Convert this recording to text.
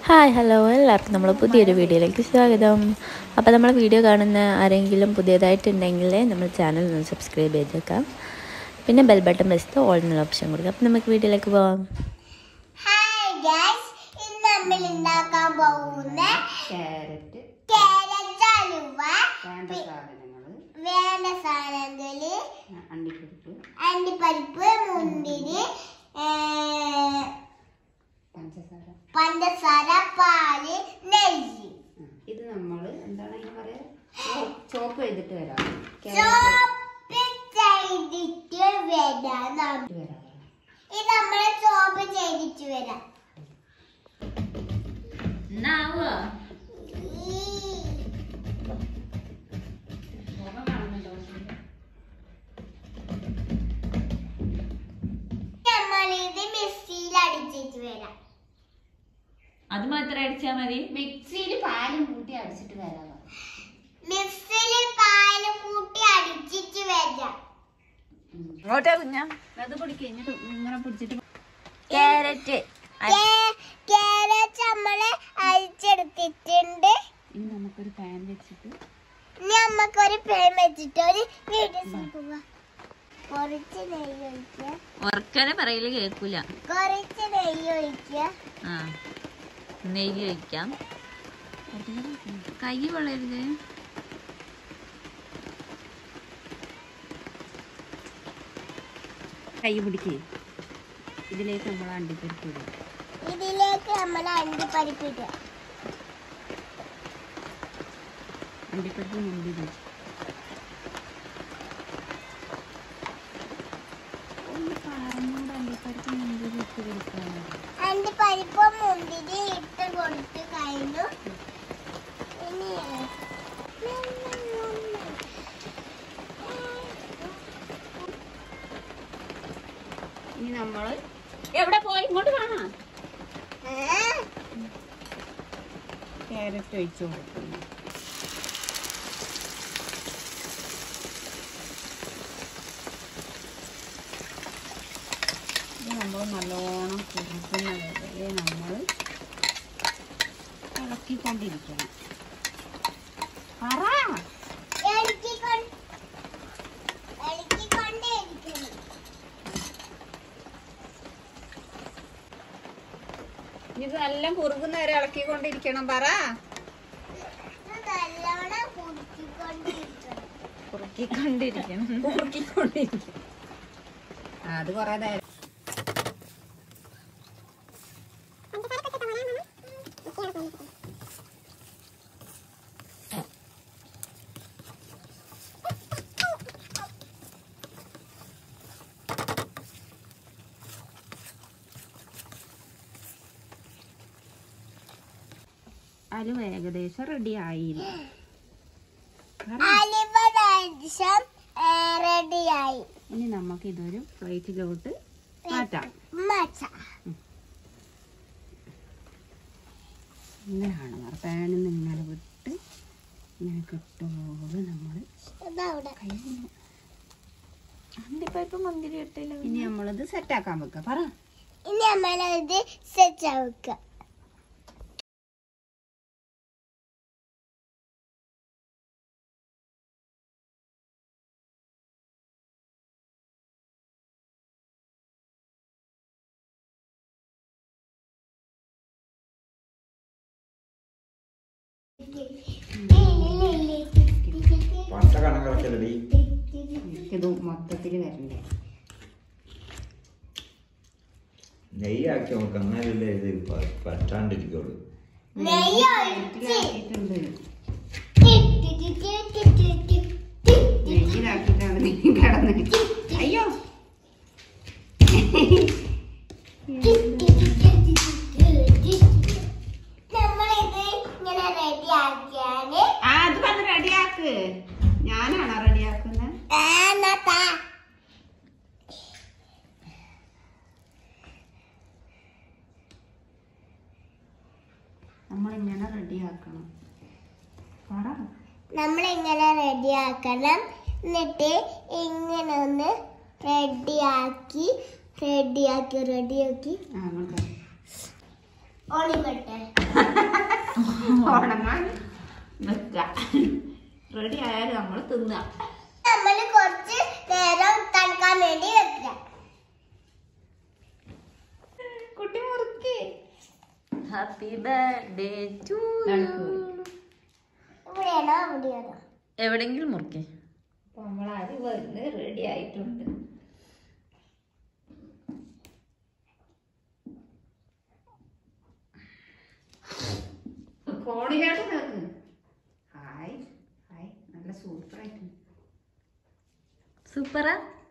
Hi hello എല്ലാവർക്കും നമ്മൾ പുതിയൊരു വീഡിയോയിലേക്ക് സ്വാഗതം അപ്പോൾ നമ്മൾ വീഡിയോ കാണുന്ന ആരെങ്കിലും പുതിയതായിട്ടുണ്ടെങ്കിൽ നമ്മൾ ചാനൽ ഒന്ന് സബ്സ്ക്രൈബ് ചെയ്തേക്കാം പിന്നെ ബെൽ ബട്ടൺ പ്രസ് ഓൾ എന്നുള്ള ഓപ്ഷൻ കൊടുക്കാം അപ്പോൾ നമുക്ക് വീഡിയോയിലേക്ക് പോവാം ഹായ് ഗൈസ് ഇന്ന് നമ്മൾ ഉണ്ടാക്കാൻ പോകുന്ന ക്യാരറ്റ് ക്യാരറ്റ് അലുവ വേണ്ട സാധനങ്ങൾ വേണ്ട സാധനങ്ങള് അണ്ടിപ്പരിപ്പ് അണ്ടിപ്പരിപ്പ് മുന്തിരി ഏ, പഞ്ചസാര പഞ്ചസാര പാല് നെയ്യ് ആ, ഇത് നമ്മൾ എന്താണ് അതിന് പറയാ ചോ- ചോപ്പ് ചെയ്തിട്ട് വരാം ക്യാരറ്റ് ചോപ്പ് ചെയ്തിട്ട് വരാം ഇട്ട് വരാം ഇത് നമ്മള് ചോപ്പ് ചെയ്തിട്ട് വരാം നമ്മളിത് മിക്സിയിൽ അടിച്ചിട്ട് വരാം അത് മാത്രം അടിച്ചാൽ മതി മിക്സിയിൽ പാലും കൂട്ടി അടിച്ചിട്ട് വരാം മിക്സിയിൽ പാല് കൂട്ടി അടിച്ചിട്ട് വരാം ഇങ്ങോട്ടാ കുഞ്ഞാ അത് പൊടിക്കുക എന്നിട്ട് ഇങ്ങനെ പിടിച്ചിട്ട് ക്യാരറ്റ് കേ- ക്യാരറ്റ് നമ്മള് അരിച്ചെടുത്തിട്ടുണ്ട് ഇനി നമുക്കൊരു പാൻ വെച്ചിട്ട് ഇനി നമുക്കൊരു പേൻ വെച്ചിട്ട് ഒരു വീഡിയോ പോവാ കുറച്ച് നെയ്യ് ഒഴിക്കുക ഉറക്കനെ പറയല് കേൾക്കൂല കുറച്ച് നെയ്യ് ഒഴിക്കുക ആ നെയ്യ് ഒഴിക്കാം കൈ വളരുത് കൈ പിടിക്കേ ഇതിലേക്ക് നമ്മൾ അണ്ടിപ്പരിപ്പ് ഇടും ഇതിലേക്ക് നമ്മൾ അണ്ടിപ്പരിപ്പ് ഇടുക അണ്ടിപ്പരിപ്പ് മുന്തിരി ഒന്ന് പറഞ്ഞൂടെ അണ്ടിപ്പരിപ്പ് മുന്തിരി ഇട്ട് കൊടുക്കാൻ അണ്ടിപ്പരിപ്പ് മുന്തിരി ഇട്ട് കൊടുത്തു കഴിഞ്ഞു ഇനി ഇനി നമ്മൾ എവിടെ പോയി ഇങ്ങോട്ട് കാണാം ക്യാരറ്റ് ഒഴിച്ചു കൊടുക്കുന്നു ഇത് നമ്മൾ നല്ലോണം കുറുക്കുന്ന വരെ നമ്മൾ ഇളക്കിക്കൊണ്ടിരിക്കണം പറ ഇളക്കിക്കൊണ്ട് ഇളക്കിക്കൊണ്ടേയിരിക്കുന്നു ഇത് നല്ല കുറുകുന്ന വരെ ഇളക്കിക്കൊണ്ടിരിക്കണം പറ ഇത് നല്ലോണം കുടിക്കൊണ്ടിരിക്കണം കുറുക്കിക്കൊണ്ടിരിക്കണം കുറുക്കിക്കൊണ്ടിരിക്കണം ആ, അത് കുറേ നേരം അലുവ ഏകദേശം റെഡി ആയിരുന്നു അലിവ ദേശം റെഡിയായി ഇനി നമുക്ക് ഇതൊരു പ്ലേറ്റിലോട്ട് മാറ്റാം മച്ച ഇങ്ങനെയാണ് പാനിൽ നിന്ന് ഇങ്ങനെ വിട്ട് ഇങ്ങനെ കിട്ടുമ്പോൾ നമ്മൾ ഇതവിടെ അണ്ടിപ്പരിപ്പ് മുന്തിരി ഇട്ടില്ല ഇനി നമ്മളിത് സെറ്റാക്കാൻ വെക്കാം പറ ഇനി നമ്മളിത് സെറ്റ് ആക്കുക പച്ച കണക്കിറക്കലടി ഇത് മൊത്തത്തിൽ വരണ്ടേ നെയ്യാക്കി നമുക്ക് അങ്ങനെയല്ലേ ഇത് പ- പറ്റാണ്ടിരിക്കുള്ളൂ നെയ്യ് ഒഴിച്ച് ഇട്ടിട്ടുണ്ട് ടിട്ടിട്ടിട്ടിട്ടിട്ടിട്ടിട്ടി. നെയ്യിലാക്കിയിട്ടാണ് നീ കിടന്ന് അയ്യോ നമ്മളിത് ഇങ്ങനെ റെഡി ആക്കിയാല് ആ അത് വന്ന് റെഡിയാക്ക് ഞാനാണോ റെഡിയാക്കുന്നത് എന്നത്താ നമ്മളിങ്ങനെ റെഡിയാക്കണം പറ നമ്മളിങ്ങനെ റെഡി ആക്കണം എന്നിട്ട് ഇങ്ങനെ ഒന്ന് റെഡിയാക്കി റെഡിയാക്കി റെഡിയാക്കി ആ അങ്ങോട്ട് ഒളിവട്ടെ ആ ഉണങ്ങാൻ വെക്കുക റെഡി ആയാലും നമ്മൾ തിന്നുക നമ്മൾ കുറച്ച് നേരം തണുക്കാൻ വേണ്ടി വെക്കാം കുട്ടി മുറുക്കി ഹാപ്പി ബർത്ത്ഡേ ടു ഇവിടെയാണോ അവിടെയാണോ എവിടെങ്കിലും മുറിക്കേ അപ്പൊ നമ്മൾ അരി വന്ന് റെഡി ആയിട്ടുണ്ട് കോണിലോട്ട് നോക്ക് ഹായ് ഹായ് നല്ല സൂപ്പർ ആയിട്ടുണ്ട് സൂപ്പറാ